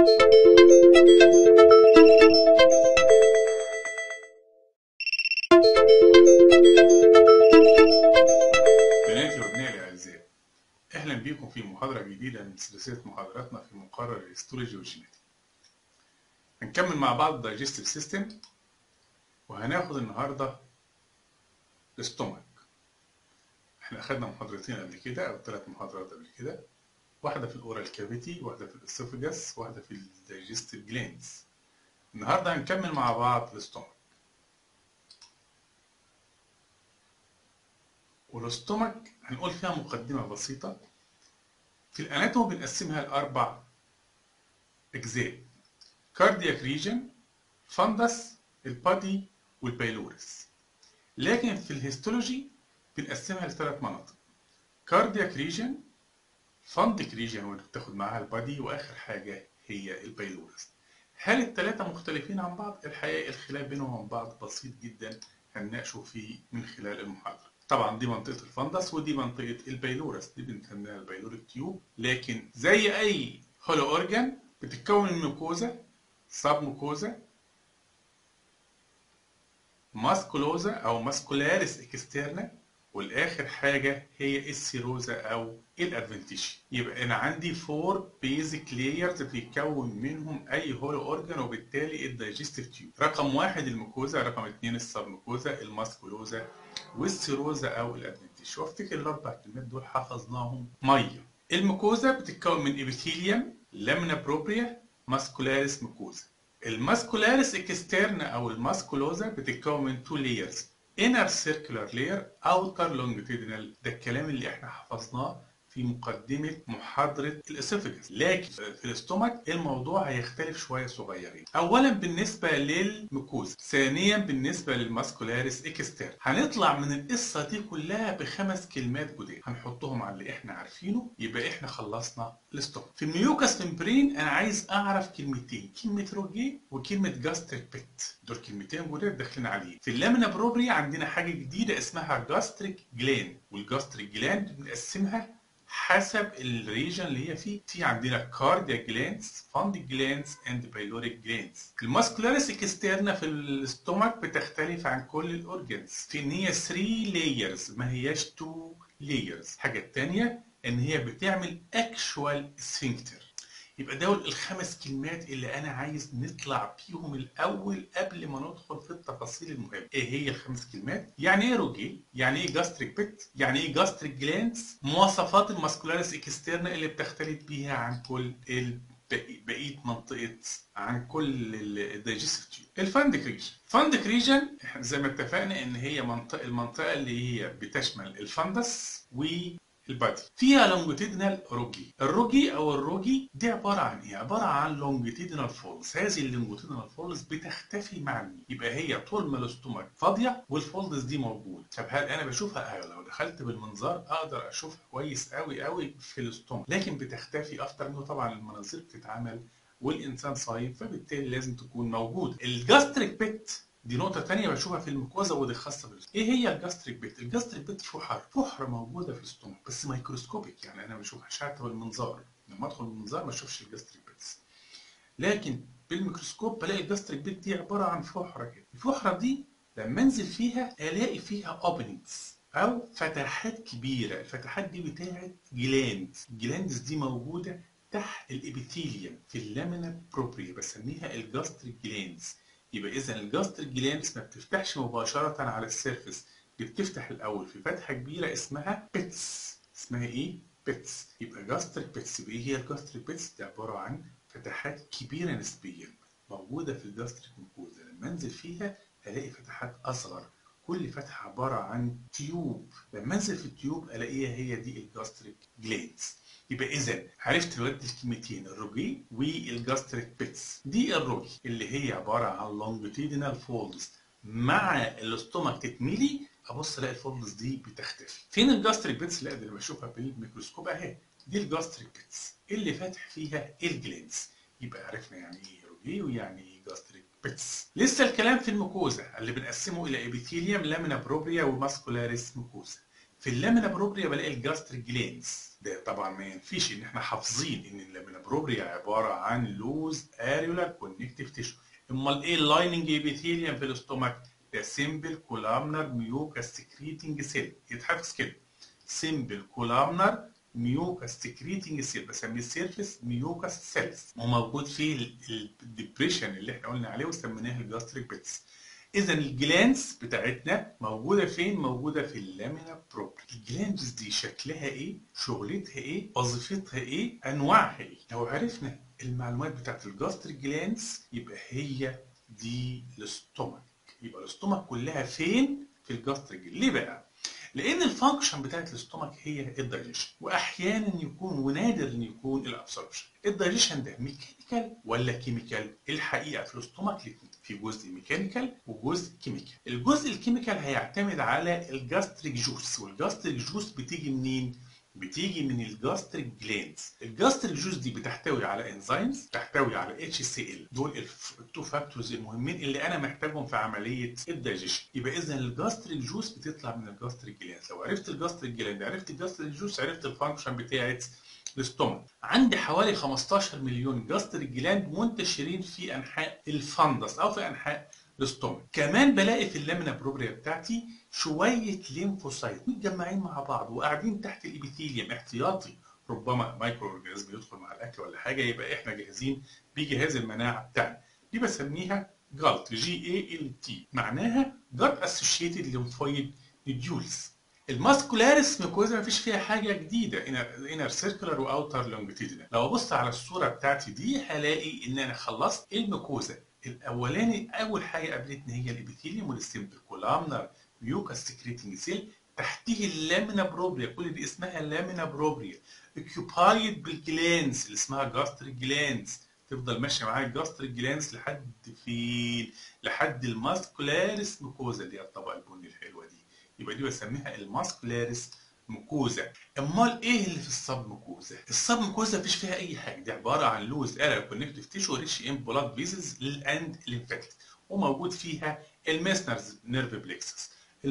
بناتي وابنائي الاعزاء اهلا بيكم في محاضره جديده من سلسله محاضراتنا في مقرر الهيستولوجي والجينيتك هنكمل مع بعض الدايجستيف سيستم وهناخد النهارده الاستومك احنا اخدنا محاضرتين قبل كده او ثلاث محاضرات قبل كده واحده في الاورال كافيتي واحده في الاسوفجاس واحده في الدايجستيف جلاندز النهارده هنكمل مع بعض الاستومك والاستومك هنقول فيها مقدمة بسيطة في الاناتومي بنقسمها لأربع أجزاء كاردياك ريجن فندس البادي والبايلورس لكن في الهيستولوجي بنقسمها لثلاث مناطق كاردياك ريجن فندك ريجن واللي بتاخد معاها البادي واخر حاجة هي البايلورس هل الثلاثة مختلفين عن بعض؟ الحقيقة الخلاف بينهم وبين بعض بسيط جدا هنناقشه فيه من خلال المحاضرة طبعا دي منطقة الفندس ودي منطقة البايلورس دي بنسميها البايلوريك تيوب لكن زي أي هولو أورجان بتتكون من ميكوزا سب ميكوزا ماسكولوزا أو ماسكولاريس اكسترنا والآخر حاجة هي السيروزا أو الأدفنتيشي يبقى أنا عندي فور بيزك لايرز بيتكون منهم أي هولو أورجان وبالتالي الدايجستيف تيوب رقم واحد الميكوزا رقم اتنين السب ميكوزا الماسكولوزا والسيروزا او الادفنتيش وافتكر الاربع كلمات دول حفظناهم ميه الميكوزا بتتكون من ابيثيليوم لامنا بروبريا ماسكولاريس ميكوزا الماسكولاريس اكسترنا او الماسكولوزا بتتكون من تو لايرز انر سيركولار لاير اوتر لونجيتودينال ده الكلام اللي احنا حفظناه في مقدمة محاضرة الاسوفجس لكن في الاستومك الموضوع هيختلف شوية صغيرين اولا بالنسبة للميكوز ثانيا بالنسبة للماسكولاريس اكستر هنطلع من القصة دي كلها بخمس كلمات جداد هنحطهم على اللي احنا عارفينه يبقى احنا خلصنا الاستومك في الميوكاس ممبرين انا عايز اعرف كلمتين كلمة روجي وكلمة جاستريك بيت دول كلمتين جداد داخلين عليه في اللامنا بروبري عندنا حاجة جديدة اسمها جاستريك جلاند والجاستريك جلاند بنقسمها حسب الريجن اللي هي فيه في عندنا كاردياك جلاندز فاندك جلاندز اند بايلوريك جلاندز الماسكولاريس اكسترنا في الاستومك بتختلف عن كل الاورجنز في ان هي 3 لايرز ما هياش 2 لايرز الحاجه الثانيه ان هي بتعمل اكشوال سفنكتر يبقى دول الخمس كلمات اللي انا عايز نطلع بيهم الاول قبل ما ندخل في التفاصيل المهمه ايه هي الخمس كلمات يعني ايه روجي يعني ايه جاستريك بيت يعني ايه جاستريك جلاندز مواصفات الماسكولاريس اكسترنا اللي بتختلف بيها عن كل بقيه منطقه عن كل الدايجستيف تيوب الفاندك ريجن الفاندك ريجن زي ما اتفقنا ان هي منطقه المنطقه اللي هي بتشمل الفندس و البادي فيها لونجيتيدنال روجي الروجي او الروجي دي عباره عن ايه عباره عن لونجيتيدنال فولز هذه اللونجيتيدنال فولز بتختفي مع الميل يبقى هي طول ما الاستومك فاضيه والفولدز دي موجوده طب هل انا بشوفها ايوه لو دخلت بالمنظار اقدر اشوفها كويس قوي قوي في الاستومك لكن بتختفي افتر انه طبعا المناظير بتتعمل والانسان صايم فبالتالي لازم تكون موجوده الجاستريك بيت دي نقطة تانية بشوفها في الميكوزا ودي خاصة بالجسم. ايه هي الجاستريك بيت؟ الجاستريك بيت فحر، فحر موجودة في الاستومك بس مايكروسكوبيك يعني انا بشوفها شاطة بالمنظار، لما ادخل بالمنظار ما اشوفش الجاستريك بيتس. لكن بالميكروسكوب بلاقي الجاستريك بيت دي عبارة عن فحرة كده، الفحرة دي لما انزل فيها الاقي فيها اوبننجز او فتحات كبيرة، الفتحات دي بتاعت جلاند، الجلاندز دي موجودة تحت الابيثيليوم في اللامينا بروبريا بسميها الجاستريك جلاندز. يبقى اذا الجاستريك جلاندز ما بتفتحش مباشره على السيرفس دي بتفتح الاول في فتحه كبيره اسمها بيتس اسمها ايه بيتس يبقى جاستريك بيتس يبقى ايه هي الجاستريك بيتس دي عباره عن فتحات كبيره نسبيا موجوده في الجاستريك ميكوزا لما انزل فيها الاقي فتحات اصغر كل فتحه عباره عن تيوب لما انزل في التيوب الاقيها هي دي الجاستريك جلاندز يبقى اذا عرفت دلوقتي الكلمتين الروجي والجاستريك بيتس دي الروجي اللي هي عباره عن لونجيتيدينال فولدز مع الاستومك تتملي ابص الاقي الفولدز دي بتختفي فين الجاستريك بيتس لا اللي بشوفها بالميكروسكوب اهي دي الجاستريك بيتس اللي فاتح فيها الجلينز يبقى عرفنا يعني ايه روجي ويعني ايه جاستريك بيتس لسه الكلام في الميكوزا اللي بنقسمه الى ابيثيليوم لامينا بروبريا وماسكولاريس ميكوزا في اللامينا بروبريا بلاقي الجاستريك جلانز ده طبعا ما ينفيش ان احنا حافظين ان اللامينا بروبريا عباره عن لوز اريولار كونكتيف تيشو امال ايه اللايننج ايبيثيليوم في الاستومك ده سيمبل كولامنر ميوكاس سكريتنج سيل يتحفظ كده سيمبل كولامنر ميوكاس سكريتنج سيل بسميه السيرفيس ميوكاس سيلز وموجود فيه الديبريشن اللي احنا قلنا عليه وسميناه الجاستريك بيتس اذا الجلانس بتاعتنا موجوده فين موجوده في اللامينا بروبري الجلانس دي شكلها ايه شغلتها ايه وظيفتها ايه انواعها ايه لو عرفنا المعلومات بتاعت الجاستريك جلانس يبقى هي دي الاستومك يبقى الاستومك كلها فين في الجاستريك ليه بقى لان الفانكشن بتاعت الاستومك هي الدايجيشن واحيانا يكون ونادر ان يكون الابسوربشن الدايجيشن ده ميكانيكال ولا كيميكال الحقيقه في الاستومك الاثنين في جزء ميكانيكال وجزء كيميكال الجزء الكيميكال هيعتمد على الجاستريك جوس والجاستريك جوس بتيجي منين بتيجي من الجاستريك جلاندز الجاستريك جوس دي بتحتوي على انزيمز تحتوي على اتش سي ال دول التو فاكتورز المهمين اللي انا محتاجهم في عمليه الدايجيشن يبقى اذا الجاستريك جوس بتطلع من الجاستريك جلاندز لو عرفت الجاستريك جلاند عرفت الجاستريك جوس عرفت الفانكشن بتاعت الاستومك عندي حوالي 15 مليون جاستريك جلاند منتشرين في انحاء الفندس او في انحاء الاستومك كمان بلاقي في اللامينا بروبريا بتاعتي شويه ليمفوسايت متجمعين مع بعض وقاعدين تحت الابيثيليوم احتياطي ربما مايكرو اورجانيزم يدخل مع الاكل ولا حاجه يبقى احنا جاهزين بجهاز المناعه بتاعنا دي بسميها جالت جي اي ال تي معناها جات اسوشيتد ليمفويد نوديولز الماسكولاريس ميكوزا مفيش فيها حاجه جديده انر سيركلر واوتر لونجيتيدنال لو ابص على الصوره بتاعتي دي هلاقي ان انا خلصت الميكوزا الاولاني اول حاجه قابلتني هي الابيثيليوم والستيمبل كولامنر ميوكاس سكريتنج سيل تحتيه اللامينا بروبريا كل دي اسمها لامينا بروبريا اوكيوبايد بالجلانس اللي اسمها جاستريك جلانس تفضل ماشيه معايا الجاستريك جلانس لحد فين لحد الماسكولاريس ميكوزا اللي هي الطبقه البني الحلوه دي يبقى دي بسميها الماسكولاريس ميكوزا امال ايه اللي في الصب ميكوزا الصب ميكوزا مفيش فيها اي حاجه دي عباره عن لوز ارا كونكتيف تيشو ريش ان بلاد فيزز للاند ليمفاتيك وموجود فيها الميسنرز نيرف بليكسس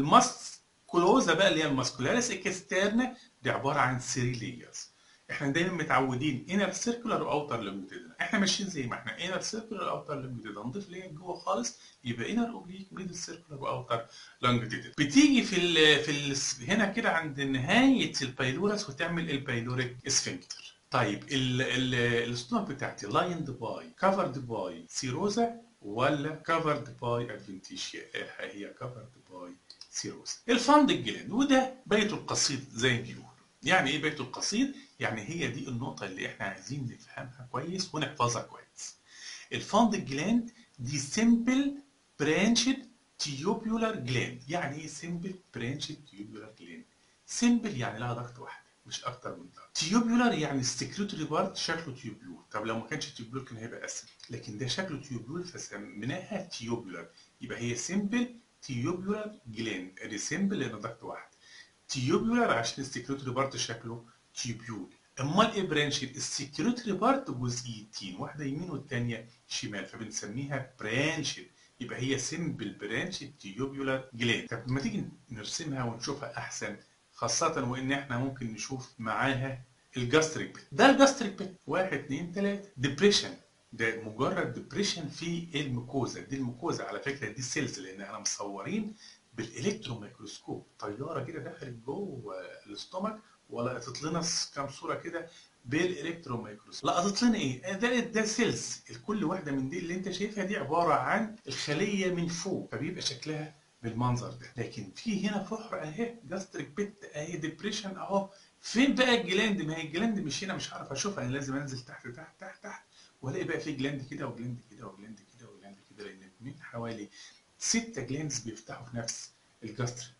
الماسكولوزا بقى اللي هي الماسكولاريس اكسترنا دي عباره عن 3 لايرز احنا دايما متعودين انر سيركولار واوتر لونجيتيدنال احنا ماشيين زي ما احنا انر سيركولار اوتر لونجيتيدنال نضيف ليه جوه خالص يبقى انر اوبليك ميدل سيركولار واوتر لونجيتيدنال بتيجي في ال في ال هنا كده عند نهايه البايلورس وتعمل البايلوريك اسفنكتر طيب الاستومك بتاعتي لايند باي كفرد باي سيروزا ولا كفرد باي ادفنتيشيا هي كفرد باي سيروزا الفند الجلاند وده بيته القصيد زي ما بيقولوا يعني ايه بيته القصيد يعني هي دي النقطة اللي احنا عايزين نفهمها كويس ونحفظها كويس. الفند جلاند دي سمبل برانشد تيوبيولار جلاند، يعني ايه سمبل برانشد تيوبيولار جلاند؟ سمبل يعني لها ضغط واحد مش أكتر من ضغط. تيوبيولار يعني السكريتوري بارت شكله تيوبيول، طب لو ما كانش تيوبيول كان هيبقى أسهل، لكن ده شكله تيوبيول فسميناها تيوبيولار، يبقى هي سمبل تيوبيولار جلاند، ادي سمبل لأن ضغط واحد. تيوبيولار عشان السكريتوري بارت شكله تيوبيول امال ايه برانشد السكريتوري بارت جزئيتين واحده يمين والثانيه شمال فبنسميها برانشد يبقى هي سمبل برانشد تيوبيولار جلاند طب ما تيجي نرسمها ونشوفها احسن خاصه وان احنا ممكن نشوف معاها الجاستريك بيت ده الجاستريك بيت واحد اثنين ثلاثه ديبريشن ده مجرد ديبريشن في الميكوزا دي الميكوزا على فكره دي سيلز لان احنا مصورين بالالكترون ميكروسكوب طياره كده دخلت جوه الاستومك ولقطت لنا كام صوره كده بالالكترون ميكروسكوب لقطت لنا ايه ده ده سيلز كل واحده من دي اللي انت شايفها دي عباره عن الخليه من فوق فبيبقى شكلها بالمنظر ده لكن في هنا فحر اهي جاستريك بيت اهي ديبريشن اهو فين بقى الجلاند ما هي الجلاند مش هنا مش عارف اشوفها انا لازم انزل تحت تحت تحت تحت والاقي بقى في جلاند كده وجلاند كده وجلاند كده وجلاند كده لان من حوالي ستة جلاندز بيفتحوا في نفس الجاستريك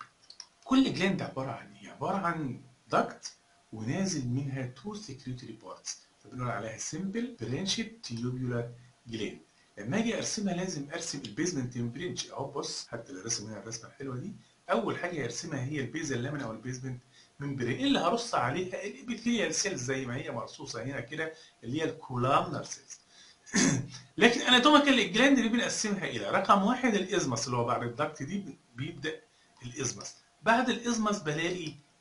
كل جلاند عباره عن ايه عباره عن داكت ونازل منها تو سكريتوري بارتس فبنقول عليها سمبل برانشد تيوبيولار جلاند لما اجي ارسمها لازم ارسم البيزمنت برينش اهو بص حتى اللي رسم هنا الرسمه الحلوه دي اول حاجه يرسمها هي البيزل لامنا او البيزمنت ممبرين اللي هرص عليها الابيثيليال سيلز زي ما هي مرصوصه هنا كده اللي هي الكولامنر سيلز لكن اناتوميكال الجلاند اللي بنقسمها الى رقم واحد الازمس اللي هو بعد الدكت دي بيبدا الازمس بعد الازمس بلاقي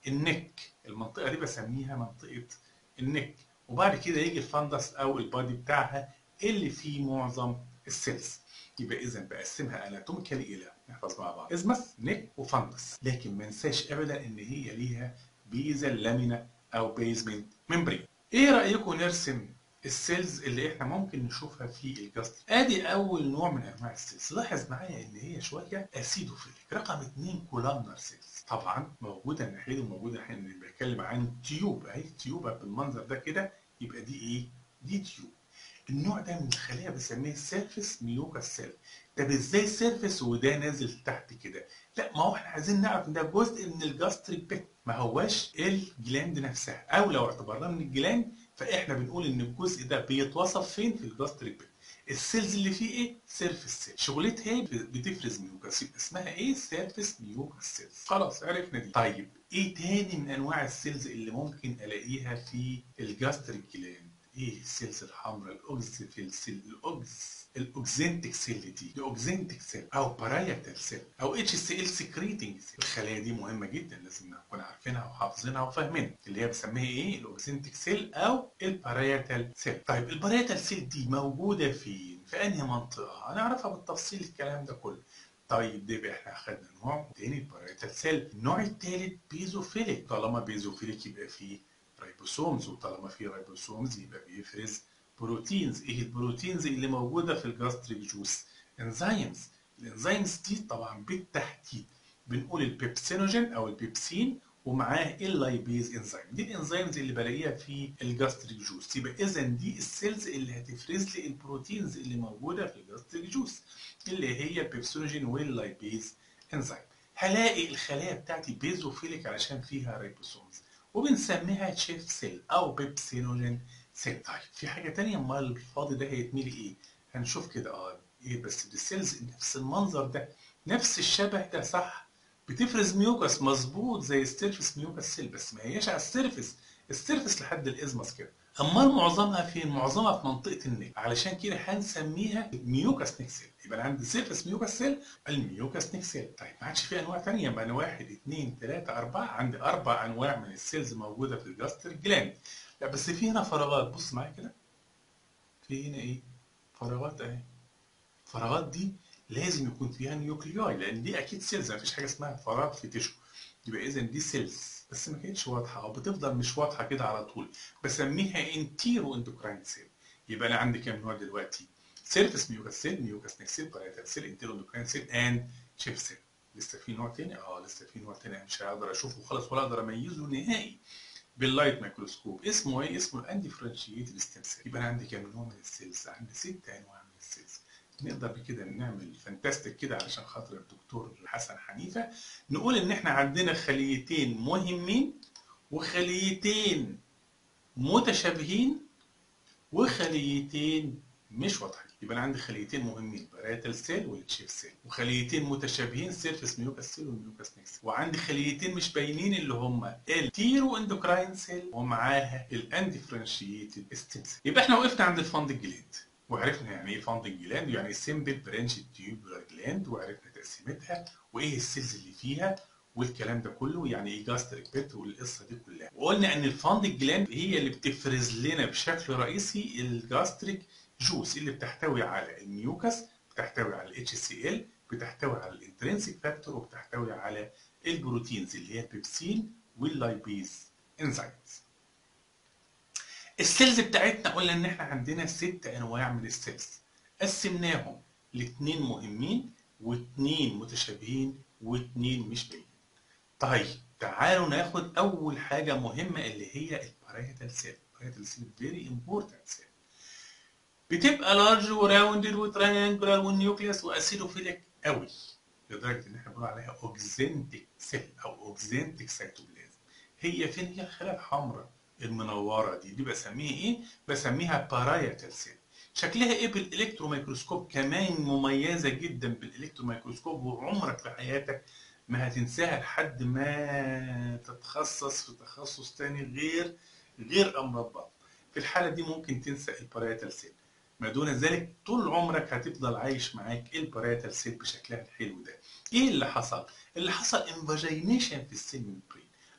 النك المنطقه دي بسميها منطقه النك وبعد كده يجي الفندس او البادي بتاعها اللي فيه معظم السيلز يبقى اذا بقسمها اناتوميكالي الى نحفظ مع بعض ازمس نك وفندس لكن ما ننساش ابدا ان هي ليها بيزل لامينا او بيزمنت ممبرين ايه رايكم نرسم السيلز اللي احنا ممكن نشوفها في الجاستر ادي اول نوع من انواع السيلز لاحظ معايا ان هي شويه اسيدوفيليك رقم اثنين كولامنر سيلز طبعا موجوده الناحيه دي وموجوده الناحيه اللي بتكلم عن تيوب اهي تيوب بالمنظر ده كده يبقى دي ايه دي تيوب النوع ده من الخلايا بسميه سيرفيس ميوكاس سيل طب ازاي سيرفيس وده نازل تحت كده لا ما هو احنا عايزين نعرف ان ده جزء من الجاستريك بيت ما هواش الجلاند نفسها او لو اعتبرناه من الجلاند فاحنا بنقول ان الجزء ده بيتوصف فين في الجاستريك بيت السيلز اللي فيه ايه سيرفيس سيل شغلتها ايه بتفرز ميوكاس اسمها ايه سيرفيس ميوكاس سيلز خلاص عرفنا دي طيب ايه تاني من انواع السيلز اللي ممكن الاقيها في الجاستريك جلاند ايه السيلز الحمراء الاوكسيفيل سيل الاوكس الاوكزنتيك سيل دي الاوكزنتيك سيل او بارايتال سيل او اتش سي ال سكريتنج سيل الخلايا دي مهمه جدا لازم نكون عارفينها وحافظينها وفاهمينها اللي هي بنسميها ايه الاوكزنتيك سيل او البارايتال سيل طيب البارايتال سيل دي موجوده فين في انهي منطقه هنعرفها بالتفصيل الكلام ده كله طيب ده يبقى احنا اخدنا نوع تاني البارايتال سيل النوع التالت بيزوفيليك طالما بيزوفيليك يبقى فيه رايبوسومز وطالما في رايبوسومز يبقى بيفرز بروتينز ايه البروتينز اللي موجوده في الجاستريك جوس انزيمز الانزيمز دي طبعا بالتحديد بنقول البيبسينوجين او البيبسين ومعاه اللايبيز انزيم دي الانزيمز اللي بلاقيها في الجاستريك جوس يبقى اذا دي السيلز اللي هتفرز لي البروتينز اللي موجوده في الجاستريك جوس اللي هي البيبسينوجين واللايبيز انزيم هلاقي الخلايا بتاعتي بيزوفيليك علشان فيها رايبوسومز وبنسميها تشيف سيل او بيبسينوجين سيل طيب في حاجه تانية امال الفاضي ده هيتملي ايه هنشوف كده اه ايه بس دي السيلز نفس المنظر ده نفس الشبه ده صح بتفرز ميوكاس مظبوط زي السيرفس ميوكاس سيل بس ما هياش على السيرفس السيرفس لحد الازمس كده امال معظمها فين معظمها في منطقه النك علشان كده هنسميها ميوكاس نيك سيل يبقى عندي سيرفس ميوكاس سيل الميوكاس نيك سيل طيب ما عادش في انواع ثانيه يبقى انا واحد اثنين ثلاثه اربعه عندي اربع انواع من السيلز موجوده في الجاستر جلاند لا بس في هنا فراغات بص معايا كده في هنا ايه فراغات اهي الفراغات دي لازم يكون فيها نيوكلياي لان دي اكيد سيلز ما فيش حاجه اسمها فراغ في تشو يبقى اذا دي سيلز بس ما كانتش واضحه او بتفضل مش واضحه كده على طول بسميها انتيرو اندوكراين سيل يبقى انا عندي كام نوع دلوقتي سيرفس ميوكاس سيل ميوكاس نيك سيل بارايتال سيل انتيرو اندوكراين سيل اند شيف سيل لسه في نوع تاني اه لسه في نوع تاني مش هقدر اشوفه خالص ولا اقدر اميزه نهائي باللايت ميكروسكوب اسمه ايه اسمه الانديفرنشيتد ستيم سيل يبقى انا عندي كام نوع من السيلز عندي ست انواع من السيلز نقدر بكده نعمل فانتاستيك كده علشان خاطر الدكتور حسن حنيفه نقول ان احنا عندنا خليتين مهمين وخليتين متشابهين وخليتين مش واضحين يبقى انا عندي خليتين مهمين باريتال سيل والتشيف سيل وخليتين متشابهين سيرفيس ميوكاس سيل والميوكاس نيكس وعندي خليتين مش باينين اللي هم التيرو اندوكراين سيل ومعاها الانديفرنشيتد ستيم سيل يبقى احنا وقفنا عند الفند جلاند وعرفنا يعني ايه فاندنج جلاند يعني سيمبل برانش تيوبولار جلاند وعرفنا تقسيمتها وايه السيلز اللي فيها والكلام ده كله يعني ايه جاستريك بيت والقصه دي كلها وقلنا ان الفاندنج جلاند هي اللي بتفرز لنا بشكل رئيسي الجاستريك جوس اللي بتحتوي على الميوكس بتحتوي على الاتش سي ال بتحتوي على الانترنسيك فاكتور وبتحتوي على البروتينز اللي هي البيبسين واللايبيز انزيمز السيلز بتاعتنا قلنا ان احنا عندنا ست انواع من السيلز قسمناهم لاثنين مهمين واثنين متشابهين واثنين مش باينين طيب تعالوا ناخد اول حاجه مهمه اللي هي البارايتال سيل البارايتال سيل فيري امبورتنت سيل بتبقى لارج وراوندد وتريانجولار والنيوكليوس واسيدوفيليك قوي لدرجه ان احنا بنقول عليها اوكزنتيك سيل او اوكزنتيك سيتوبلازم هي فين هي الخلايا الحمراء المنوره دي دي بسميها ايه بسميها بارايتال سيل شكلها ايه بالالكترو ميكروسكوب كمان مميزه جدا بالالكترو ميكروسكوب وعمرك في حياتك ما هتنساها لحد ما تتخصص في تخصص تاني غير غير امراض بطن في الحاله دي ممكن تنسى البارايتال سيل ما دون ذلك طول عمرك هتفضل عايش معاك البارايتال سيل بشكلها الحلو ده ايه اللي حصل اللي حصل انفاجينيشن في السيل ممبرين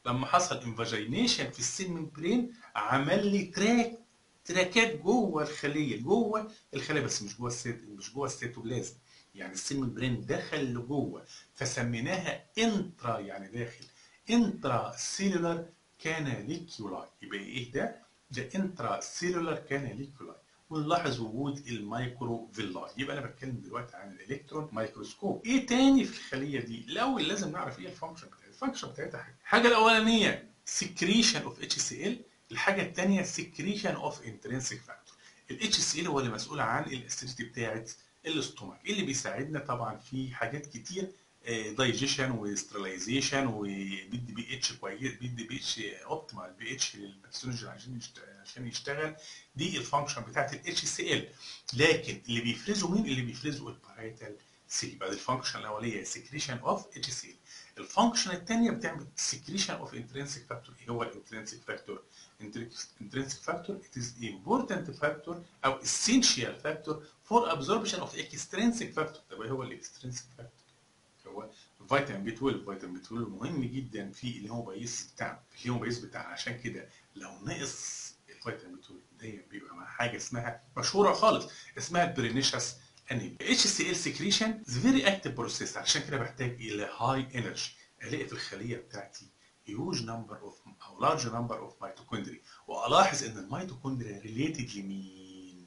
لما حصل انفاجينيشن في السيل ممبرين عمل لي تراك تراكات جوه الخليه جوه الخليه بس مش جوه السيت مش جوه السيتوبلازم يعني السيل ممبرين دخل لجوه فسميناها انترا يعني داخل انترا سيلولار كاناليكيولاي يبقى ايه ده؟ ده انترا سيلولار كاناليكيولاي ونلاحظ وجود المايكرو فيلاي يبقى انا بتكلم دلوقتي عن الالكترون مايكروسكوب ايه تاني في الخليه دي الاول لازم نعرف ايه الفانكشن بتاعتها الفانكشن بتاعتها حاجه الحاجه الاولانيه سكريشن اوف اتش سي ال الحاجه الثانيه سكريشن اوف انترنسيك فاكتور الاتش سي ال هو اللي مسؤول عن الاستريتي بتاعت الاستومك اللي بيساعدنا طبعا في حاجات كتير دايجيشن وسترلايزيشن وبيدي بي اتش كويس بيدي بي اتش اوبتيمال بي اتش للباثولوجي عشان عشان يشتغل دي الفانكشن بتاعت الاتش سي ال لكن اللي بيفرزوا مين اللي بيفرزوا البارايتال سيل يبقى الفانكشن الاوليه سكريشن اوف اتش سي ال الفانكشن الثانيه بتعمل سكريشن اوف انترنسيك فاكتور ايه هو الانترنسيك فاكتور intrinsic factor it is important factor او essential factor for absorption of extrinsic factor طب ايه هو الاكسترنسيك فاكتور هو فيتامين بي 12 فيتامين بي 12 مهم جدا في الهيموبايس بتاعنا الهيموبايس بتاعنا عشان كده لو نقص الفيتامين بي 12 دايما بيبقى مع حاجه اسمها مشهوره خالص اسمها البرينيشس انيميا اتش سي ال سكريشن از فيري اكتيف بروسيس عشان كده بحتاج الى هاي انرجي الاقي في الخليه بتاعتي huge number of او large number of mitochondria والاحظ ان الميتوكوندريا ريليتد لمين؟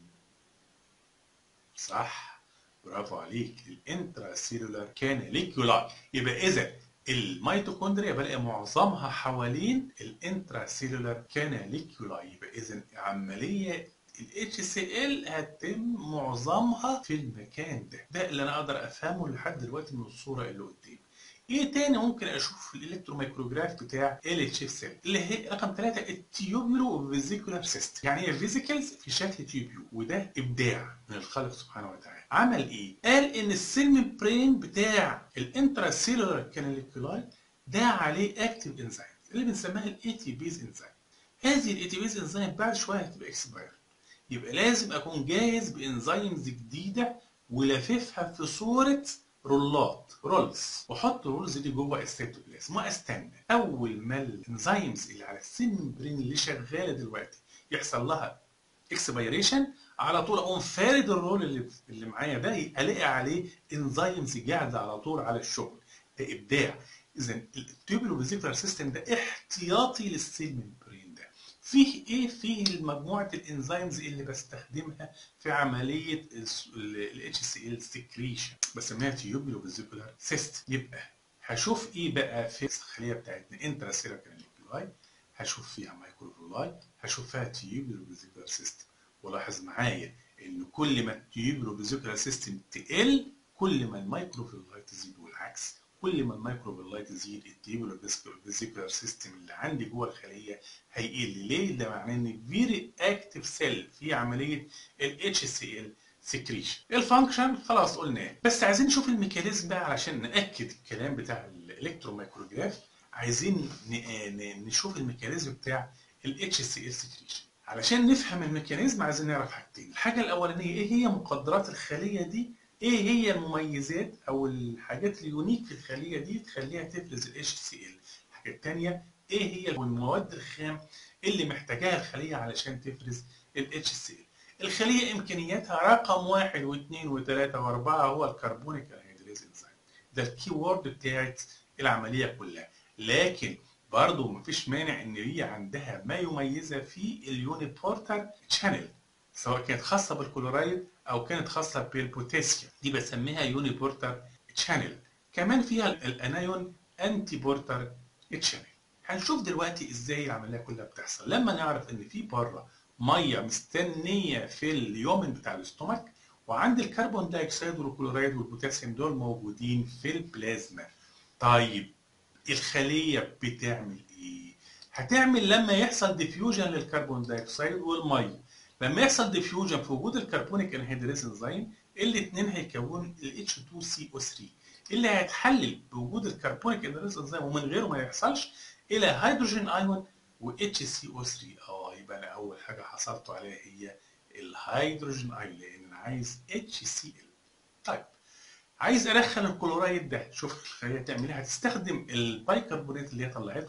صح برافو عليك الانترا سيلولار كاناليكولاي يبقى اذا الميتوكوندريا بلاقي معظمها حوالين الانترا سيلولار كاناليكولاي يبقى اذا عمليه الاتش سي ال هتتم معظمها في المكان ده ده اللي انا اقدر افهمه لحد دلوقتي من الصوره اللي قدامي ايه تاني ممكن اشوف في الالكتروميكروجراف بتاع ال اتش اف سيل اللي هي رقم ثلاثة التيوبولو فيزيكولار سيستم يعني هي فيزيكلز في شكل تيوبيو وده ابداع من الخالق سبحانه وتعالى عمل ايه قال ان السيل ممبرين بتاع الانترا سيلولار كاناليكولاي ده عليه اكتيف انزيم اللي بنسميها الاي تي بيز انزيم هذه الاي تي بيز انزيم بعد شويه هتبقى اكسباير يبقى لازم اكون جاهز بانزيمز جديده ولاففها في صوره رولات رولز واحط الرولز دي جوه السيتوبلازم واستنى اول ما الانزيمز اللي على السيل ممبرين اللي شغاله دلوقتي يحصل لها اكسبيريشن على طول اقوم فارد الرول اللي اللي معايا ده الاقي عليه انزيمز قاعده على طول على الشغل ده ابداع اذا التيوبولو فيزيكولار سيستم ده احتياطي للسيل ممبرين ده فيه ايه فيه مجموعه الانزيمز اللي بستخدمها في عمليه الاتش سي ال سكريشن بسميها تيوبولو فيزيكولار سيستم يبقى هشوف ايه بقى في الخليه بتاعتنا انترا سيركل هشوف فيها مايكروفيلاي هشوف فيها تيوبولو فيزيكولار سيستم ولاحظ معايا ان كل ما التيوبولو فيزيكولار سيستم تقل كل ما المايكروفيلاي تزيد والعكس كل ما المايكروفيلاي تزيد التيبولو فيزيكولار سيستم اللي عندي جوه الخليه هيقل ليه؟ ده معناه ان فيري اكتيف سيل في عمليه الاتش سي ال سكريشن الفانكشن خلاص قلناه بس عايزين نشوف الميكانيزم بقى علشان ناكد الكلام بتاع الالكتروميكروجراف عايزين نشوف الميكانيزم بتاع الاتش سي ال سكريشن علشان نفهم الميكانيزم عايزين نعرف حاجتين الحاجه الاولانيه ايه هي مقدرات الخليه دي ايه هي المميزات او الحاجات اليونيك في الخليه دي تخليها تفرز الاتش سي ال الحاجه الثانيه ايه هي المواد الخام اللي محتاجاها الخليه علشان تفرز الاتش سي ال الخليه امكانياتها رقم واحد واثنين وثلاثه واربعه هو الكربونيك انهيدريز انزيم ده الكي وورد بتاعت العمليه كلها لكن برضه مفيش مانع ان هي عندها ما يميزها في اليونيبورتر شانل سواء كانت خاصه بالكلورايد او كانت خاصه بالبوتاسيوم دي بسميها يونيبورتر تشانل كمان فيها الانايون انتي بورتر تشانل هنشوف دلوقتي ازاي العمليه كلها بتحصل لما نعرف ان في بره ميه مستنيه في اليومن بتاع الاستومك وعند الكربون دايوكسيد والكلورايد والبوتاسيوم دول موجودين في البلازما طيب الخليه بتعمل ايه هتعمل لما يحصل ديفيوجن للكربون دايوكسيد والميه لما يحصل ديفيوجن في وجود الكربونيك انهيدريز انزيم الاثنين هيكونوا ال H2CO3 اللي هيتحلل بوجود الكربونيك انهيدريز انزيم ومن غيره ما يحصلش الى هيدروجين ايون و HCO3 اه يبقى انا اول حاجه حصلت عليها هي الهيدروجين ايون لان انا عايز HCl طيب عايز ادخل الكلورايد ده شوف الخليه تعمل ايه هتستخدم البايكربونات اللي هي طلعته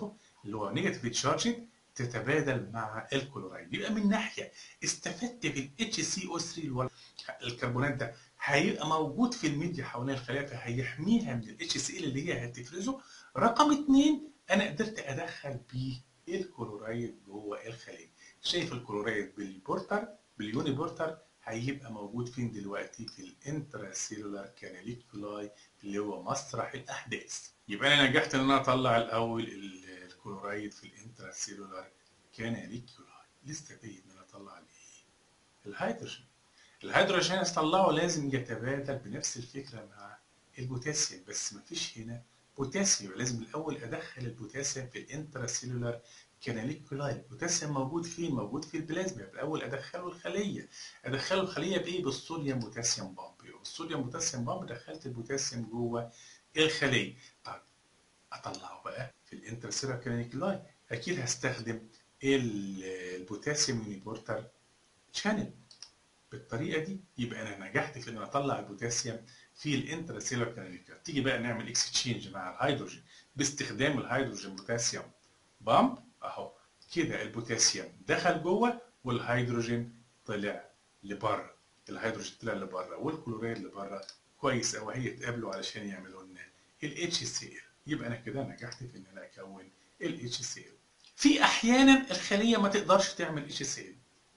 اللي هو نيجاتيف تشارجد تتبادل مع الكلورايد يبقى من ناحيه استفدت في ال HCO3 اللي هو الكربونات ده هيبقى موجود في الميديا حوالين الخلايا فهيحميها من ال HCl اللي هي هتفرزه رقم اثنين انا قدرت ادخل بيه الكلورايد جوه الخليه شايف الكلورايد بالبورتر باليوني بورتر هيبقى موجود فين دلوقتي في الانتراسيلولار كاناليكولاي اللي هو مسرح الاحداث يبقى انا نجحت ان انا اطلع الاول الكلورايد في الانتراسيلولار كاناليكولاي لسه باقي ان انا اطلع الايه الهيدروجين الهيدروجين اطلعه لازم يتبادل بنفس الفكره مع البوتاسيوم بس مفيش هنا بوتاسيوم لازم الاول ادخل البوتاسيوم في الانتراسيلولار كاناليكولاي البوتاسيوم موجود فين موجود في البلازما الاول ادخله الخليه ادخله الخليه بايه بالصوديوم بوتاسيوم بامب بالصوديوم بوتاسيوم بامب دخلت البوتاسيوم جوه الخليه طيب اطلعه بقى في الانترسيلولار كاناليكولاي اكيد هستخدم البوتاسيوم يونيبورتر شانل بالطريقه دي يبقى انا نجحت في ان اطلع البوتاسيوم في الانترسيلولار كاناليكولاي تيجي بقى نعمل اكستشينج مع الهيدروجين باستخدام الهيدروجين بوتاسيوم بامب اهو كده البوتاسيوم دخل جوه والهيدروجين طلع لبره الهيدروجين طلع لبره والكلورايد لبره كويس قوي هي اتقابلوا علشان يعملوا لنا ال HCl يبقى انا كده نجحت في ان انا اكون ال HCl في احيانا الخليه ما تقدرش تعمل HCl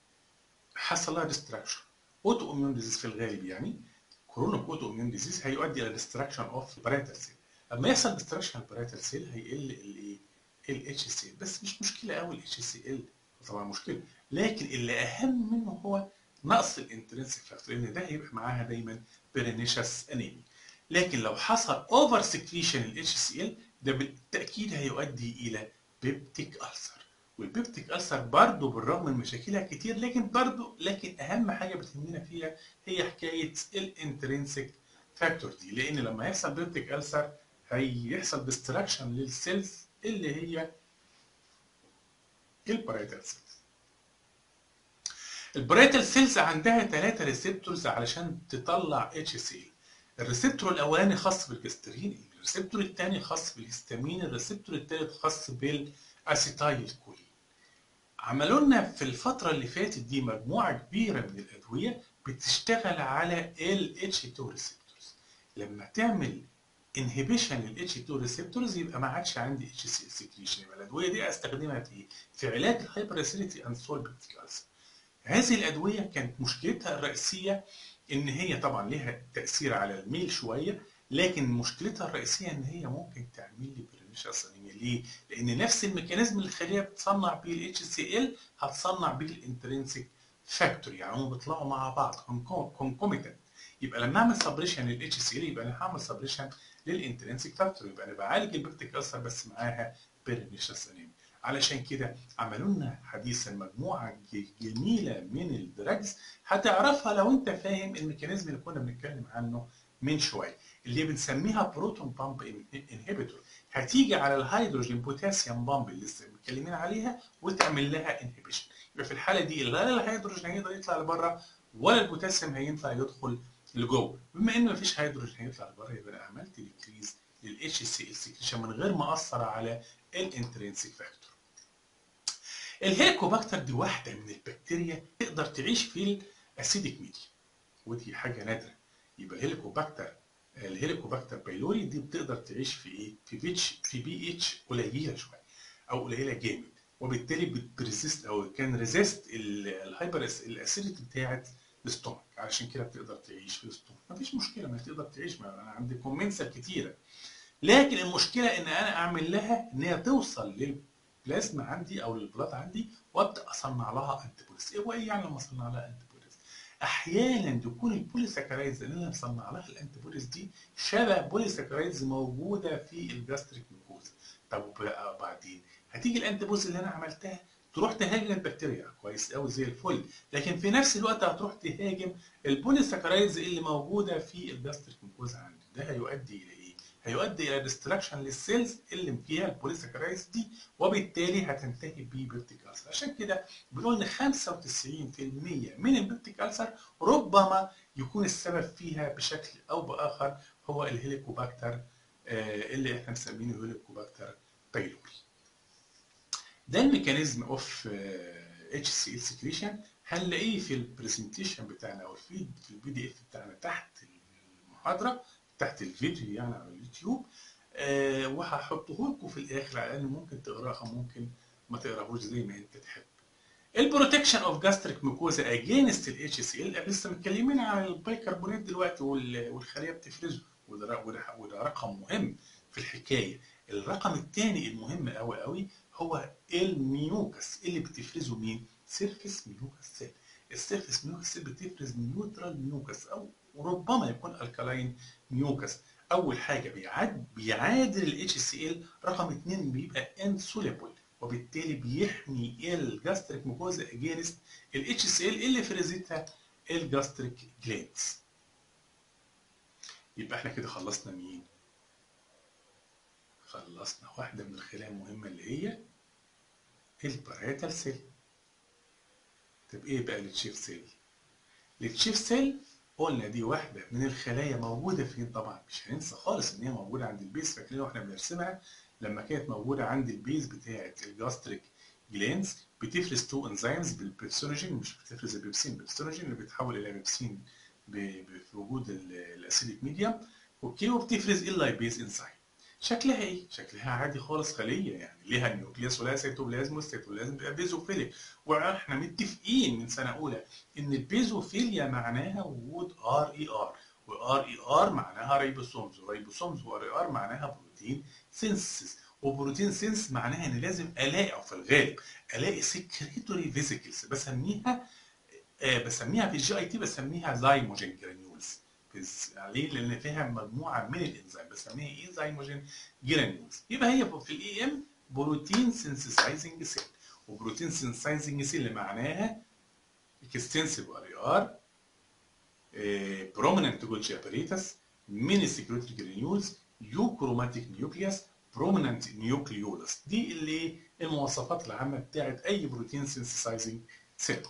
حصل لها ديستراكشن اوتو اميون ديزيز في الغالب يعني كورونيك اوتو اميون ديزيز هيؤدي الى ديستراكشن اوف برايتال سيل لما يحصل ديستراكشن البرايتال سيل هيقل الايه ال HCl بس مش مشكله قوي ال HCl طبعا مشكله لكن اللي اهم منه هو نقص الانترنسيك فاكتور لان ده هيبقى معاها دايما بيرينيشس انيمي لكن لو حصل اوفر سكريشن ال HCl ده بالتاكيد هيؤدي الى بيبتيك ألسر والبيبتيك ألسر برضه بالرغم من مشاكلها كتير لكن برضه لكن اهم حاجه بتهمنا فيها هي حكايه الانترنسيك فاكتور دي لان لما يحصل بيبتيك ألسر هيحصل ديستراكشن للسيلز اللي هي البرايتال سيلز البرايتال سيلز عندها ثلاثة ريسبتورز علشان تطلع اتش سي الريسبتور الاولاني خاص بالجسترين الريسبتور الثاني خاص بالهستامين الريسبتور الثالث خاص بالاسيتايل كولين عملوا لنا في الفترة اللي فاتت دي مجموعة كبيرة من الأدوية بتشتغل على ال H2 ريسبتورز لما تعمل انهبيشن لل H2 ريسبتورز يبقى ما عادش عندي HCl سكريشن يبقى الأدوية دي استخدمها في ايه؟ في علاج الهايبر اسيديتي اند سولبنت هذه الأدوية كانت مشكلتها الرئيسية إن هي طبعا ليها تأثير على الميل شوية لكن مشكلتها الرئيسية إن هي ممكن تعمل لي برينيشس انيميا ليه؟ لأن نفس الميكانيزم اللي الخلية بتصنع بيه ال HCl هتصنع بيه الانترنسيك فاكتور يعني هم بيطلعوا مع بعض كونكوميتنت يبقى لما اعمل سبريشن لل HCl يبقى انا هعمل سبريشن للانترنسيك فاكتور يبقى انا بعالج البيبتيك ألسر بس معاها برينيشس انيميا علشان كده عملوا لنا حديثا مجموعه جميله من الدراجز هتعرفها لو انت فاهم الميكانيزم اللي كنا بنتكلم عنه من شويه اللي بنسميها بروتون بامب انهبيتور هتيجي على الهيدروجين بوتاسيوم بامب اللي لسه متكلمين عليها وتعمل لها انهبيشن يبقى في الحاله دي لا الهيدروجين هيقدر يطلع لبره ولا البوتاسيوم هينفع يدخل لجوه بما ان مفيش هيدروجين هيطلع لبره يبقى انا عملت ديكريز للاتش سي ال سكريشن من غير ما اثر على الانترنسيك فاكتور الهيليكوباكتر دي واحدة من البكتيريا تقدر تعيش في الاسيديك ميديا ودي حاجة نادرة يبقى الهيليكوباكتر الهيليكوباكتر بايلوري دي بتقدر تعيش في ايه؟ في بيتش في بي اتش قليلة شوية او قليلة جامد وبالتالي بتريزيست او كان ريزيست الهايبر الاسيديتي بتاعت الاستومك علشان كده بتقدر تعيش في الاستومك مفيش مشكلة ما تقدر تعيش ما انا عندي كومنسل كتيرة لكن المشكلة ان انا اعمل لها ان هي توصل لل بلازما عندي او البلاد عندي وابدا اصنع لها انتي بوديز ايه وايه يعني لما اصنع لها انتي بوديز احيانا تكون البوليساكرايدز اللي انا مصنع لها الانتي بوديز دي شبه بوليساكرايدز موجوده في الجاستريك ميكوزا طب بعدين هتيجي الانتي بوديز اللي انا عملتها تروح تهاجم البكتيريا كويس قوي زي الفل لكن في نفس الوقت هتروح تهاجم البوليساكرايدز اللي موجوده في الجاستريك ميكوزا عندي ده هيؤدي الى ايه هيؤدي الى ديستراكشن للسيلز اللي فيها البوليساكرايدز دي وبالتالي هتنتهي ببيبتيك ألسر عشان كده بنقول ان 95% من البيبتيك ألسر ربما يكون السبب فيها بشكل او باخر هو الهيليكوباكتر اللي احنا مسمينه هيليكوباكتر بايلوري ده الميكانيزم اوف اتش سي ال سكريشن هنلاقيه في البرزنتيشن بتاعنا او في في البي دي اف بتاعنا تحت المحاضره تحت الفيديو يعني على اليوتيوب أه وهحطه لكم في الاخر على ان ممكن تقراه او ممكن ما تقراهوش زي ما انت تحب البروتكشن اوف جاستريك ميكوزا اجينست الاتش سي ال لسه متكلمين عن البيكربونات دلوقتي والخليه بتفرزه وده, وده, وده رقم مهم في الحكايه الرقم الثاني المهم قوي قوي هو الميوكس اللي بتفرزه مين سيرفيس ميوكس سيل السيرفيس ميوكس سيل بتفرز نيوترال ميوكس او ربما يكون الكالاين ميوكس اول حاجه بيعاد بيعادل الاتش سي ال رقم اثنين بيبقى انسوليبل وبالتالي بيحمي الجاستريك ميكوزا اجينست الاتش سي ال اللي فرزتها الجاستريك جلاندز يبقى احنا كده خلصنا مين خلصنا واحده من الخلايا المهمه اللي هي الباريتال سيل طب ايه بقى التشيف سيل التشيف سيل قلنا دي واحده من الخلايا موجوده فين طبعا مش هننسى خالص ان هي موجوده عند البيس فاكرين واحنا بنرسمها لما كانت موجوده عند البيز بتاعه الجاستريك جلانز بتفرز تو انزيمز بالبيبسونوجين مش بتفرز البيبسين البيبسونوجين اللي بيتحول الى بيبسين في وجود الاسيديك ميديوم اوكي وبتفرز اللايبيز انزيم شكلها ايه؟ شكلها عادي خالص خليه يعني ليها نيوكليوس ولها سيتوبلازم والسيتوبلازم بيبقى بيزوفيليك واحنا متفقين من سنه اولى ان البيزوفيليا معناها وجود ار اي ار وار اي ار معناها ريبوسومز وريبوسومز وار اي ار معناها بروتين سينسز وبروتين سينس معناها ان لازم الاقي او في الغالب الاقي سكريتوري فيزيكلز بسميها آه بسميها في الجي اي تي بسميها زايموجين جرانيولز عليه لان فيها مجموعه من الانزيم بسميها ايه زايموجين جرانيولز يبقى هي في الاي ام بروتين سينسيسايزنج سيل وبروتين سينسيسايزنج سيل اللي معناها اكستنسيف ار اي ار بروميننت جولجي اباريتس ميني سكريتوري جرانيولز يوكروماتيك نيوكليوس بروميننت نيوكليولس دي اللي المواصفات العامه بتاعت اي بروتين سينسيسايزنج سيل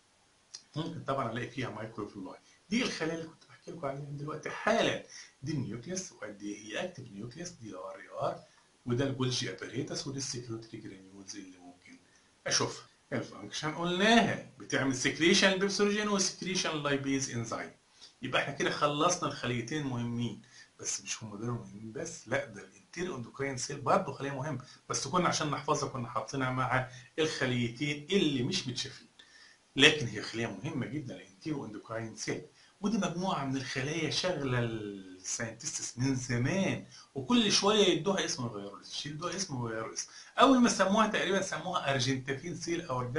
ممكن طبعا الاقي فيها مايكروفلوراي دي الخلايا اللي كنت بحكي لكم عليها دلوقتي حالا دي النيوكليوس وقد ايه هي اكتف نيوكليوس دي الار اي ار وده الجولجي اباريتس ودي السكريتوري جرانيولز اللي ممكن اشوفها الفانكشن قلناها بتعمل سكريشن بيبسوجين وسكريشن لايبيز انزيم يبقى احنا كده خلصنا الخليتين المهمين بس مش هم دول المهمين بس لا ده الانتيريو اندوكراين سيل برضه خليه مهمه بس كنا عشان نحفظها كنا حاطينها مع الخليتين اللي مش متشافين لكن هي خليه مهمه جدا الانتيريو اندوكراين سيل ودي مجموعه من الخلايا شغله الساينتستس من زمان وكل شويه يدوها اسم ويغيروا الاسم يدوها اسم ويغيروا الاسم اول ما سموها تقريبا سموها ارجنتافين سيل او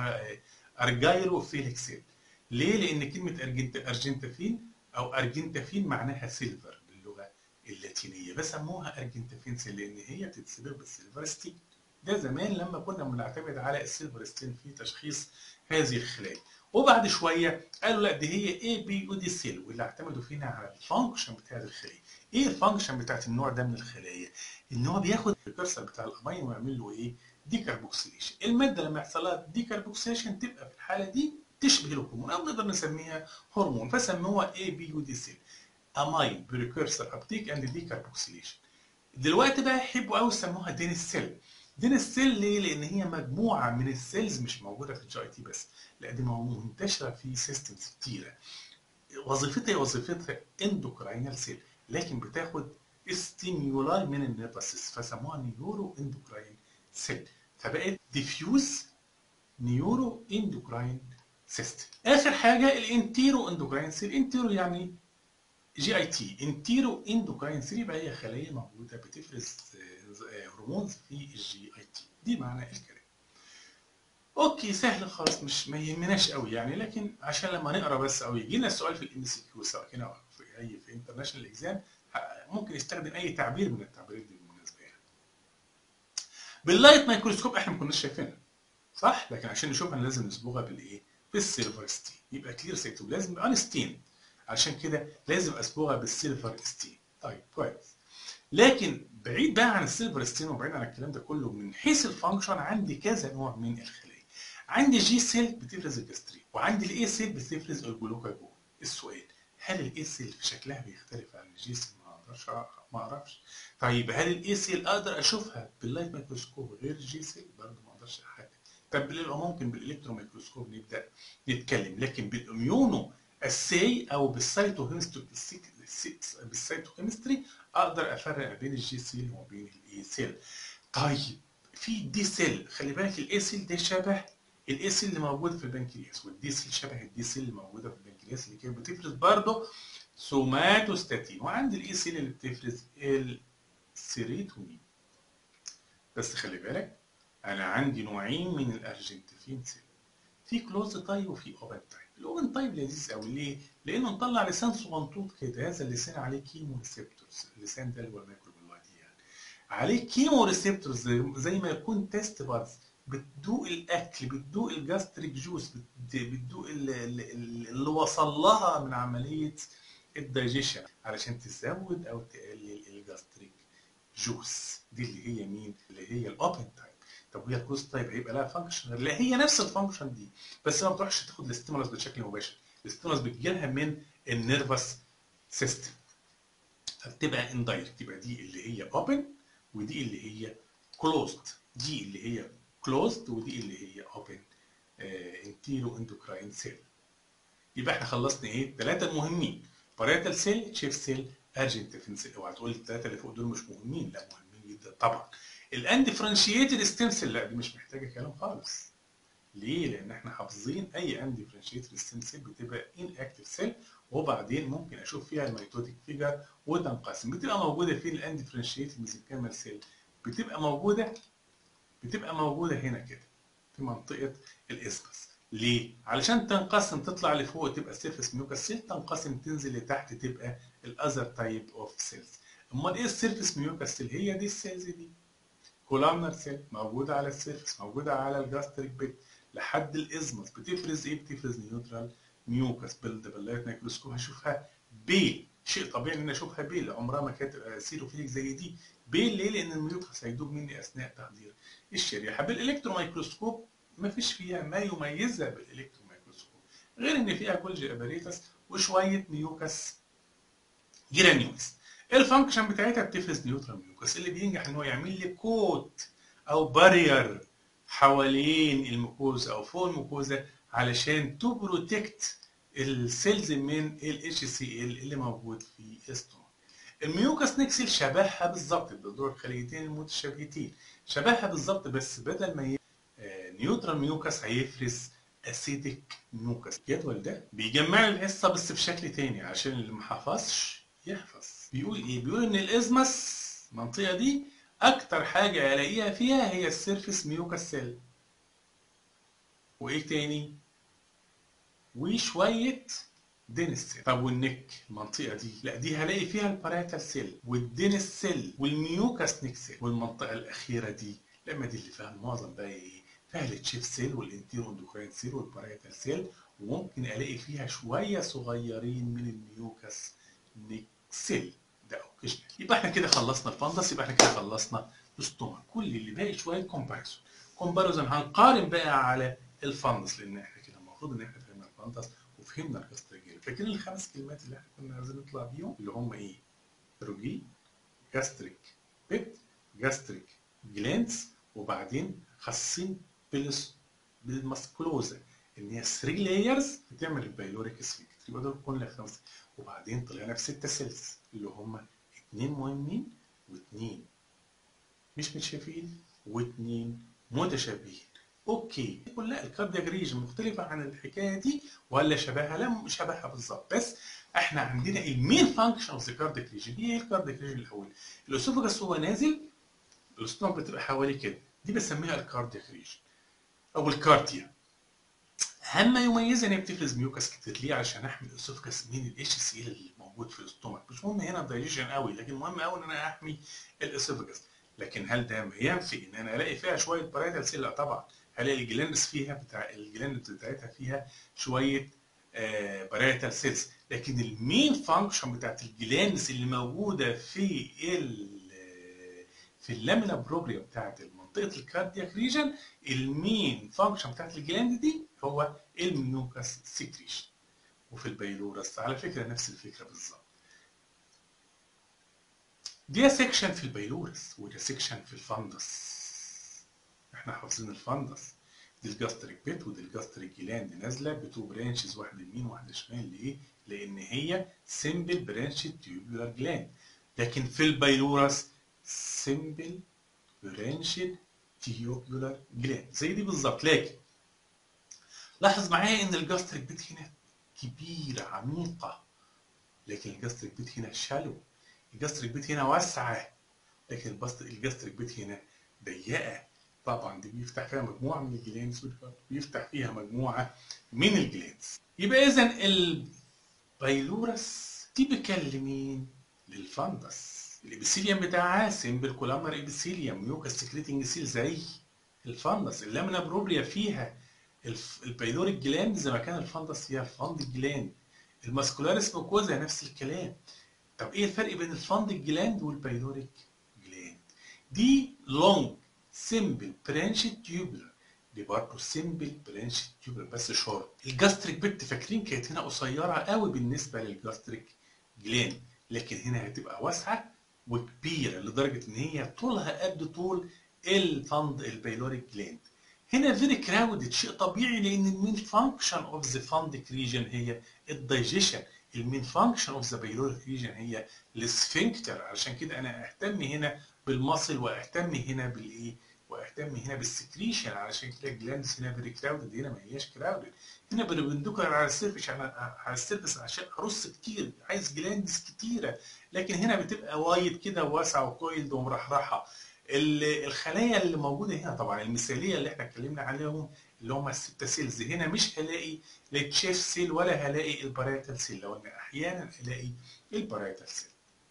ارجايرو فيليك سيل ليه؟ لان كلمه ارجنتافين او ارجنتافين معناها سيلفر باللغه اللاتينيه بسموها ارجنتافين سيل لان هي بتتسبغ بالسيلفر ستين ده زمان لما كنا بنعتمد على السيلفر ستين في تشخيص هذه الخلايا وبعد شويه قالوا لا دي هي اي بي او دي سيل واللي اعتمدوا فينا على الفانكشن بتاعت الخليه ايه الفانكشن بتاعت النوع ده من الخلايا ان هو بياخد الكرسر بتاع الامين ويعمل له ايه ديكربوكسيليشن الماده لما يحصل لها ديكربوكسيليشن تبقى في الحاله دي تشبه الهرمون او نقدر نسميها هرمون فسموها اي بي يو دي سيل امين بريكورسر ابتيك اند ديكربوكسيليشن دلوقتي بقى يحبوا قوي يسموها دينيس سيل دينيس سيل ليه؟ لان هي مجموعه من السيلز مش موجوده في الجي اي تي بس لا دي منتشره في سيستمز كتيره وظيفتها وظيفتها اندوكراينال سيل لكن بتاخد ستيمولاي من النيرفس فسموها نيورو اندوكراين سيل فبقت ديفيوز نيورو اندوكراين سيستم اخر حاجه الانتيرو اندوكراين سيل انتيرو يعني جي اي تي انتيرو اندوكراين سيل يبقى هي خلايا موجوده بتفرز هرمونز في الجي اي تي دي معنى الكلام اوكي سهل خالص مش ما يهمناش قوي يعني لكن عشان لما نقرا بس او يجي لنا السؤال في الام سي كيو سواء كان في اي في انترناشونال اكزام ممكن يستخدم اي تعبير من التعبيرات دي بالمناسبه يعني باللايت مايكروسكوب احنا ما كناش شايفينها صح لكن عشان نشوفها لازم نصبغها بالايه بالسيلفر ستين يبقى كلير سيتوبلازم انستين عشان كده لازم اصبغها بالسيلفر ستين طيب كويس لكن بعيد بقى عن السيلفر ستين وبعيد عن الكلام ده كله من حيث الفانكشن عندي كذا نوع من الخلايا عندي جي سيل بتفرز الجسترين وعندي الاي سيل بتفرز الجلوكاجون السؤال هل الاي سيل في شكلها بيختلف عن الجي سيل ما اقدرش ما اعرفش طيب هل الاي سيل اقدر اشوفها باللايت مايكروسكوب غير الجي سيل برضه ما يحصلش حاجه طب يبقى ممكن بالالكترون ميكروسكوب نبدا نتكلم لكن بالاميونو السي او بالسيتوكيمستري اقدر افرق بين الجي سيل وبين الاي سيل طيب في الدي سيل خلي بالك الاي سيل ده شبه الاي سيل اللي موجوده في البنكرياس والدي سيل شبه الدي سيل اللي موجوده في البنكرياس اللي كانت بتفرز برضه سوماتوستاتين وعندي الاي سيل اللي بتفرز السيريتونين بس خلي بالك انا عندي نوعين من الارجنتين سيل في كلوز تايب وفي اوبن تايب الاوبن تايب لذيذ قوي ليه؟ لانه مطلع لسان صغنطوط كده هذا اللسان عليه كيمو ريسبتورز اللسان ده اللي هو الميكروبيولوجي يعني عليه كيمو ريسبتورز زي ما يكون تيست بادز بتدوق الاكل بتدوق الجاستريك جوس بتدوق اللي وصل لها من عمليه الدايجيشن علشان تزود او تقلل الجاستريك جوس دي اللي هي مين؟ اللي هي الاوبن تايب طب وهي الكلوز تايب هيبقى لها فانكشن لا هي نفس الفانكشن دي بس ما بتروحش تاخد الاستيمولس بشكل مباشر الاستيمولس بتجيلها من النيرفس سيستم فبتبقى اندايركت يبقى دي اللي هي اوبن ودي اللي هي كلوزد دي اللي هي كلوزد ودي اللي هي اوبن انتيرو اندوكراين سيل يبقى احنا خلصنا ايه الثلاثه المهمين باريتال سيل تشيف سيل ارجنتين سيل اوعى تقول الثلاثه اللي فوق دول مش مهمين لا مهمين جدا طبعا الاندفرنشيتد ستيم سيل لا دي مش محتاجه كلام خالص ليه؟ لان احنا حافظين اي اندفرنشيتد ستيم سيل بتبقى ان اكتف سيل وبعدين ممكن اشوف فيها الميتوتيك فيجر وتنقسم بتبقى موجوده فين الاندفرنشيتد ميزنكيمال سيل بتبقى موجوده بتبقى موجوده هنا كده في منطقه الاسبس ليه؟ علشان تنقسم تطلع لفوق تبقى سيرفيس ميوكاس سيل تنقسم تنزل لتحت تبقى الاذر تايب اوف سيلز امال ايه السيرفيس ميوكاس سيل هي دي السيلز دي كولامنر سيل موجوده على السيرفس موجوده على الجاستريك بيت لحد الازمس بتفرز ايه بتفرز نيوترال ميوكاس بالدبلات ميكروسكوب هشوفها بيل شيء طبيعي ان انا اشوفها بيل عمرها ما كانت سيروفيليك زي دي بيل ليه لان الميوكاس هيدوب مني اثناء تحضير الشريحه بالالكترون ميكروسكوب ما فيش فيها ما يميزها بالالكترون ميكروسكوب غير ان فيها كولجي اباريتس وشويه ميوكاس جرانيولز الفانكشن بتاعتها بتفرز نيوترال ميوكاس اللي بينجح ان هو يعمل لي كوت او بارير حوالين الميكوزا او فوق الميكوزا علشان تو بروتكت السيلز من الاتش سي ال اللي موجود في الاستومك الميوكاس نكسل شبهها بالظبط بدور الخليتين المتشابهتين شبهها بالظبط بس بدل ما ي... نيوترال ميوكاس هيفرز اسيدك ميوكاس الجدول ده بيجمع لي الحصه بس بشكل تاني عشان اللي ما حفظش يحفظ بيقول ايه بيقول ان الازمس المنطقه دي اكتر حاجه الاقيها فيها هي السيرفيس ميوكاس سيل وايه تاني وشويه دينس سيل طب والنك المنطقه دي لا دي هلاقي فيها الباريتال سيل والدينس سيل والميوكاس نيك سيل والمنطقه الاخيره دي لما دي اللي فيها معظم بقى ايه فيها التشيف سيل والانتيرو اندوكراين سيل والباريتال سيل وممكن الاقي فيها شويه صغيرين من الميوكاس نيك سيل ده اوكيشنال يبقى احنا كده خلصنا الفندس يبقى احنا كده خلصنا الاستوما كل اللي باقي شويه كومباريزون كومباريزون هنقارن بقى على الفندس لان احنا كده المفروض ان احنا فهمنا الفندس وفهمنا الجاستريجيل فاكرين الخمس كلمات اللي احنا كنا عايزين نطلع بيهم اللي هم ايه؟ روجي جاستريك بيت جاستريك جلانس وبعدين خاصين بالس بالماسكولوزا ان هي 3 لايرز بتعمل البايلوريك سفيكت يبقى دول كل خمسه وبعدين طلعنا في ستة سيلز اللي هم اتنين مهمين واتنين مش متشابهين واتنين متشابهين اوكي كلها الكاردياك ريجن مختلفة عن الحكاية دي ولا شبهها؟ لا مش شبهها بالظبط بس احنا عندنا المين فانكشن اوف ذا كاردياك ريجن هي ايه الكاردياك ريجن الاول؟ الاسوفجس هو نازل الاستومك بتبقى حوالي كده دي بسميها الكاردياك ريجن او الكارديا اهم ما يميزها ان هي بتفرز ميوكاس كتير ليه عشان احمي الاسوفجس من الاتش سي ال اللي موجود في الاستومك مش مهم هنا الدايجيشن قوي لكن مهم قوي ان انا احمي الاسوفجس لكن هل ده ينفي ان انا الاقي فيها شويه بارايتال سيل لا طبعا هلاقي الجلاندس فيها بتاع الجلاند بتاعتها فيها شويه آه بارايتال سيلز لكن المين فانكشن بتاعت الجلاندس اللي موجوده في ال في اللامينا بروبريا بتاعت منطقه الكاردياك ريجن المين فانكشن بتاعت الجلاند دي هو الميوكاس سكريشن وفي البيلورس على فكره نفس الفكره بالظبط دي سيكشن في البيلورس وده سيكشن في الفندس احنا حافظين الفندس دي الجاستريك بيت ودي الجاستريك جلاند نازله بتو برانشز واحده يمين واحده شمال ليه؟ لان هي سمبل برانش تيوبولار جلاند لكن في البايلورس سمبل برانش تيوبولار جلاند زي دي بالظبط لكن لاحظ معايا ان الجاستريك بيت هنا كبيره عميقه لكن الجاستريك بيت هنا شالو الجاستريك بيت هنا واسعه لكن البسط الجاستريك بيت هنا ضيقه طبعا دي بيفتح فيها مجموعه من الجلاندز بيفتح فيها مجموعه من الجلاندز يبقى اذا البايلورس تيبيكال لمين؟ للفندس الابيثيليوم بتاعها سيمبل كولامنر ابيثيليوم ميوكاس سكريتنج سيل زي الفندس اللامنا بروبريا فيها البايلوريك جلاند زي ما كان الفندس فيها الفند جلاند الماسكولاريس ميكوزا نفس الكلام طب ايه الفرق بين الفند جلاند والبايلوريك جلاند دي لونج سيمبل برانش تيوبولار دي برضه سيمبل برانش تيوبولار بس شورت الجاستريك بيت فاكرين كانت هنا قصيره قوي بالنسبه للجاستريك جلاند لكن هنا هتبقى واسعه وكبيره لدرجه ان هي طولها قد طول الفند البايلوريك جلاند هنا فيري كراودد شيء طبيعي لان المين فانكشن اوف ذا فاندك ريجن هي الدايجيشن المين فانكشن اوف ذا بايلوريك ريجن هي السفنكتر عشان كده انا اهتم هنا بالمصل واهتم هنا بالايه واهتم هنا بالسكريشن علشان كده الجلاندز هنا فيري كراودد هنا ما هياش كراودد هنا بندكر على السيرفس عشان على السيرفس عشان ارص كتير عايز جلاندز كتيره لكن هنا بتبقى وايد كده واسعه وكويلد ومرحرحه الخلايا اللي موجوده هنا طبعا المثاليه اللي احنا اتكلمنا عليهم اللي هم الستة سيلز هنا مش هلاقي لا تشيف سيل ولا هلاقي الباريتال سيل لو ان احيانا هلاقي الباريتال سيل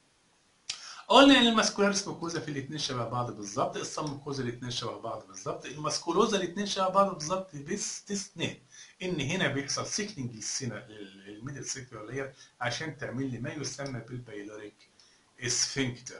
قلنا ان الماسكولاريس ميكوزا في الاثنين شبه بعض بالظبط الصم ميكوزا الاثنين شبه بعض بالظبط الماسكولوزا الاثنين شبه بعض بالظبط باستثناء ان هنا بيحصل سيكننج للسينا الميدل سيكولار لاير عشان تعمل لي ما يسمى بالبايلوريك اسفنكتر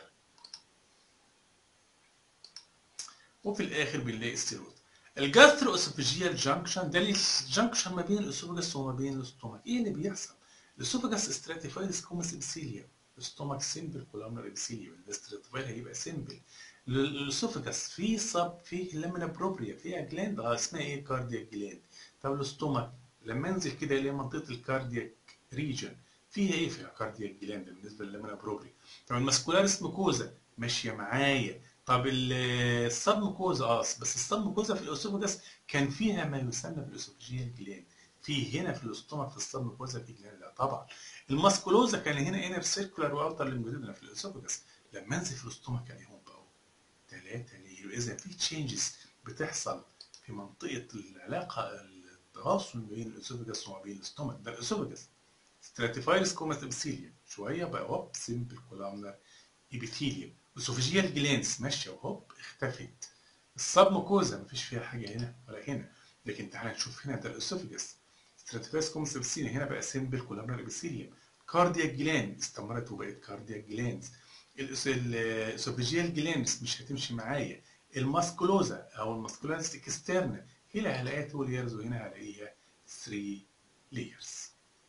وفي الاخر بنلاقي السيروت الجاسترو اسوفيجيال جانكشن ده الجانكشن ما بين الاسوفجس وما بين الاستومك ايه اللي بيحصل الاسوفجس استراتيفايد سكومس ابسيليوم الاستومك سيمبل كولامنر ابسيليوم الاستراتيفايد هيبقى سيمبل الاسوفجس فيه صب فيه لامينا بروبريا فيها جلاند اه اسمها ايه كاردياك جلاند طب الاستومك لما انزل كده اللي هي منطقه الكاردياك ريجن فيها ايه فيها كاردياك جلاند بالنسبه للامينا بروبريا طب الماسكولاريس ميكوزا ماشيه معايا طب السب ميكوزا اه بس السب ميكوزا في الاسوفجس كان فيها ما يسمى بالاسوفجيال جلاند في هنا في الاستومك في السب ميكوزا في جلاند لا طبعا الماسكولوزا كان هنا انر سيركولار واوتر ليمبودينا في الاسوفجس لما انزل في الاستومك عليهم بقوا ثلاثه ليه اذا في تشينجز بتحصل في منطقه العلاقه التواصل بين الاسوفجس وما بين الاستومك ده الاسوفجس ستراتيفايرس كومات ابسيليوم شويه بقى هوب سيمبل كولامنر ابيثيليوم اسوفيجيال جلانس ماشيه وهوب اختفت الصب ميكوزا مفيش فيها حاجه هنا ولا هنا لكن تعال نشوف هنا ده الاسوفيجس ستراتيفايرس كومات ابسيليوم هنا بقى سيمبل كولامنر ابيثيليوم كاردياك جلاند استمرت وبقت كاردياك جلاند الاسوفيجيال جلاندز مش هتمشي معايا الماسكولوزا او الماسكولاريس اكسترنا هنا هلاقيها 2 لايرز وهنا هلاقيها 3 لايرز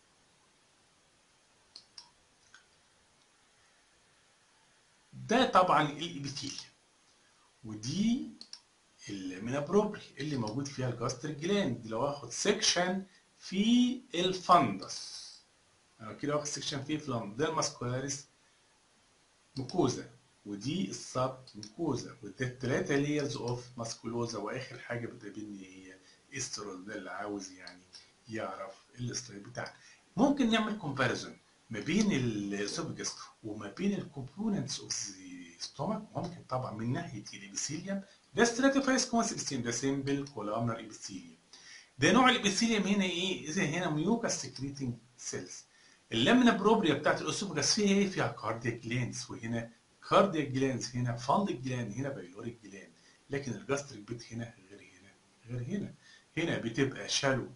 ده طبعا الابيثيليوم ودي المينا بروبري اللي موجود فيها الجاستريك جلاند لو اخد سيكشن في الفندس انا كده واخد سيكشن في الفندس ده الماسكولاريس ميكوزا ودي السب ميكوزا وده الثلاثه لايرز اوف ماسكولوزا واخر حاجه بتقابلني هي استرول ده اللي عاوز يعني يعرف السلايد بتاعنا ممكن نعمل كومباريزون ما بين الاسوفجس وما بين الكومبوننتس اوف ذا ستومك ممكن طبعا من ناحيه الابيثيليوم ده ستراتيفايس كونسبستين ده سيمبل كولامنر ابيثيليوم ده نوع الابيثيليوم هنا ايه؟ اذا هنا ميوكاس سكريتنج سيلز اللامنا بروبريا بتاعت الاسوفجس فيها ايه؟ فيها كاردياك جلانز وهنا كاردياك جلانز هنا فاندك جلاند هنا بايلوريك جلاند لكن الجاستريك بيت هنا غير هنا غير هنا هنا بتبقى شالو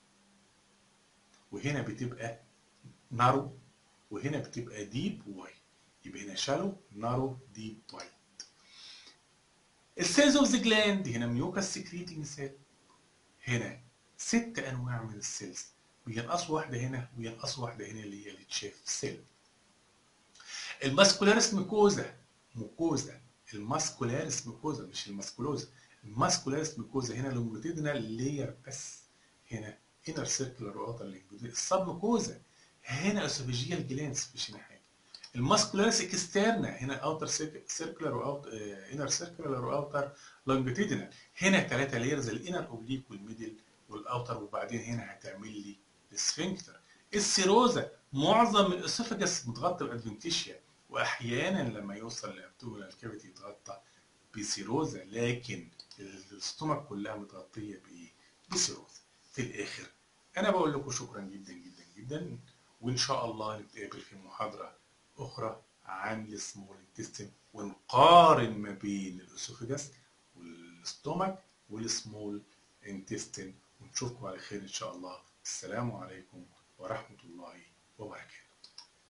وهنا بتبقى نارو وهنا بتبقى ديب وايد يبقى هنا شالو نارو ديب وايد السيلز اوف ذا جلاند هنا ميوكاس سكريتنج سيل هنا ست انواع من السيلز بينقصوا واحده هنا وينقصوا واحده هنا اللي هي التشيف سيل الماسكولاريس ميكوزا ميكوزا الماسكولاريس ميكوزا مش الماسكولوزا الماسكولاريس ميكوزا هنا لونجيتيدنال لاير بس هنا انر سيركلر واوتر لينجويد السب ميكوزا هنا اسوفيجيال جلانس مفيش هنا حاجه الماسكولاريس اكسترنا هنا اوتر سيركلر واوت انر سيركلر واوتر لونجيتيدنال هنا ثلاثه لايرز الانر اوبليك والميدل والاوتر وبعدين هنا هتعمل لي السفنكتر السيروزا معظم الاسوفاجس متغطى بادفنتيشيا واحيانا لما يوصل للابتومينال كافيتي يتغطى بسيروزا لكن الاستومك كلها متغطيه بايه؟ بسيروزا في الاخر انا بقول لكم شكرا جدا جدا جدا وان شاء الله نتقابل في محاضره اخرى عن السمول انتستين ونقارن ما بين الاسوفاجس والاستومك والسمول انتستين ونشوفكم على خير ان شاء الله السلام عليكم ورحمه الله وبركاته